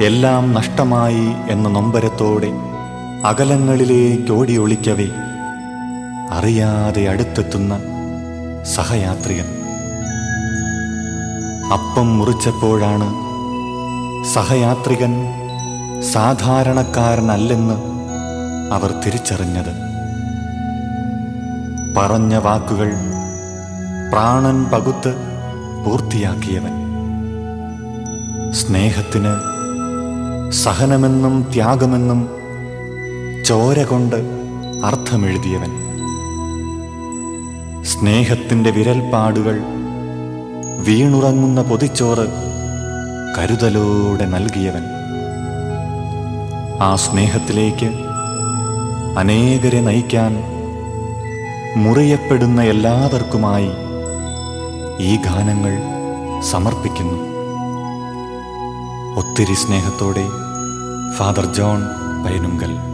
എല്ലാം നഷ്ടമായി എന്ന നൊമ്പരത്തോടെ അകലങ്ങളിലേക്ക് ഒളിക്കവേ അറിയാതെ അടുത്തെത്തുന്ന സഹയാത്രികൻ അപ്പം മുറിച്ചപ്പോഴാണ് സഹയാത്രികൻ സാധാരണക്കാരനല്ലെന്ന് അവർ തിരിച്ചറിഞ്ഞത് പറഞ്ഞ വാക്കുകൾ പ്രാണൻ പകുത്ത് പൂർത്തിയാക്കിയവൻ സ്നേഹത്തിന് സഹനമെന്നും ത്യാഗമെന്നും ചോര കൊണ്ട് അർത്ഥമെഴുതിയവൻ സ്നേഹത്തിൻ്റെ വിരൽപ്പാടുകൾ വീണുറങ്ങുന്ന പൊതിച്ചോറ് കരുതലോടെ നൽകിയവൻ ആ സ്നേഹത്തിലേക്ക് അനേകരെ നയിക്കാൻ മുറിയപ്പെടുന്ന എല്ലാവർക്കുമായി ഈ ഗാനങ്ങൾ സമർപ്പിക്കുന്നു ഒത്തിരി സ്നേഹത്തോടെ ഫാദർ ജോൺ പൈനുങ്കൽ